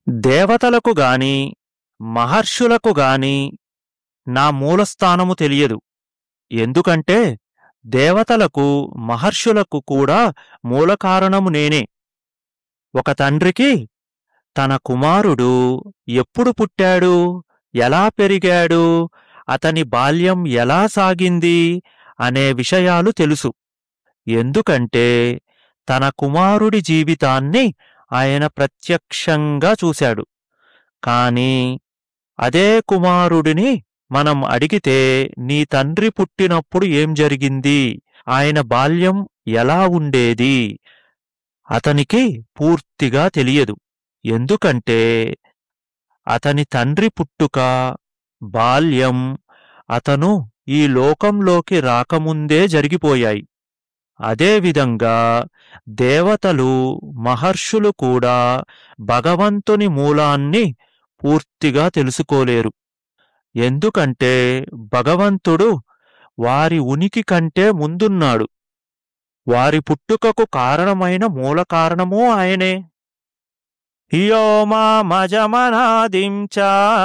దేవతలకు గాని మహర్షులకు గాని నా మూలస్థానము తెలియదు ఎందుకంటే దేవతలకు మహర్షులకు కూడా మూలకారణము నేనే ఒక తండ్రికి తన కుమారుడు ఎప్పుడు పుట్టాడు ఎలా పెరిగాడు అతని బాల్యం ఎలా సాగింది అనే విషయాలు తెలుసు ఎందుకంటే తన కుమారుడి జీవితాన్ని ఆయన ప్రత్యక్షంగా చూశాడు కాని అదే కుమారుడిని మనం అడిగితే నీ తండ్రి పుట్టినప్పుడు ఏం జరిగింది ఆయన బాల్యం ఎలా ఉండేది అతనికి పూర్తిగా తెలియదు ఎందుకంటే అతని తండ్రి పుట్టుక బాల్యం అతను ఈ లోకంలోకి రాకముందే జరిగిపోయాయి అదేవిధంగా దేవతలు మహర్షులు కూడా భగవంతుని మూలాన్ని పూర్తిగా తెలుసుకోలేరు ఎందుకంటే భగవంతుడు వారి ఉనికి కంటే ముందున్నాడు వారి పుట్టుకకు కారణమైన మూల కారణమూ ఆయనే యో మామజమనాదిం చ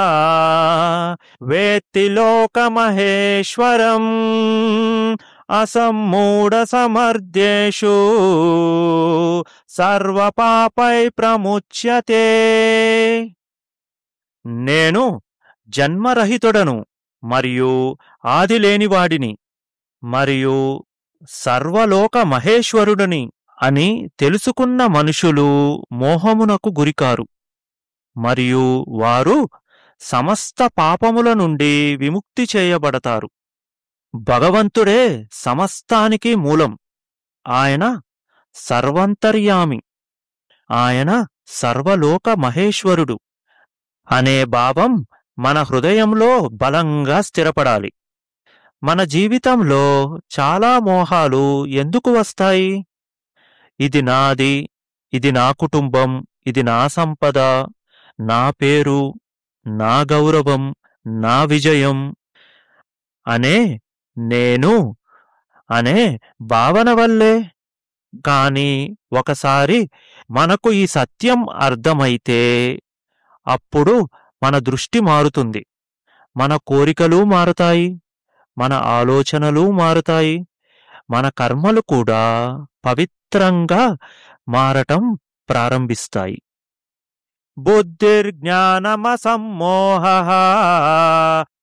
వేత్తి లోకమహేశ్వరం అసమ్మూఢ సమర్థ్యేషు సర్వపాపై ప్రముచ్యతే నేను జన్మరహితుడను మరియు ఆదిలేనివాడిని మరియు సర్వలోక మహేశ్వరుడిని అని తెలుసుకున్న మనుషులు మోహమునకు గురికారు మరియు వారు సమస్త పాపముల నుండి విముక్తి చేయబడతారు భగవంతుడే సమస్తానికి మూలం ఆయన సర్వంతర్యామి ఆయన సర్వలోక మహేశ్వరుడు అనే భావం మన హృదయంలో బలంగా స్థిరపడాలి మన జీవితంలో చాలా మోహాలు ఎందుకు వస్తాయి ఇది నాది ఇది నా కుటుంబం ఇది నా సంపద నా పేరు నా గౌరవం నా విజయం అనే నేను అనే భావన వల్లే కాని ఒకసారి మనకు ఈ సత్యం అర్థమైతే అప్పుడు మన దృష్టి మారుతుంది మన కోరికలు మారుతాయి మన ఆలోచనలు మారుతాయి మన కర్మలు కూడా పవిత్రంగా మారటం ప్రారంభిస్తాయి బుద్ధిర్జ్ఞానమసమ్మోహ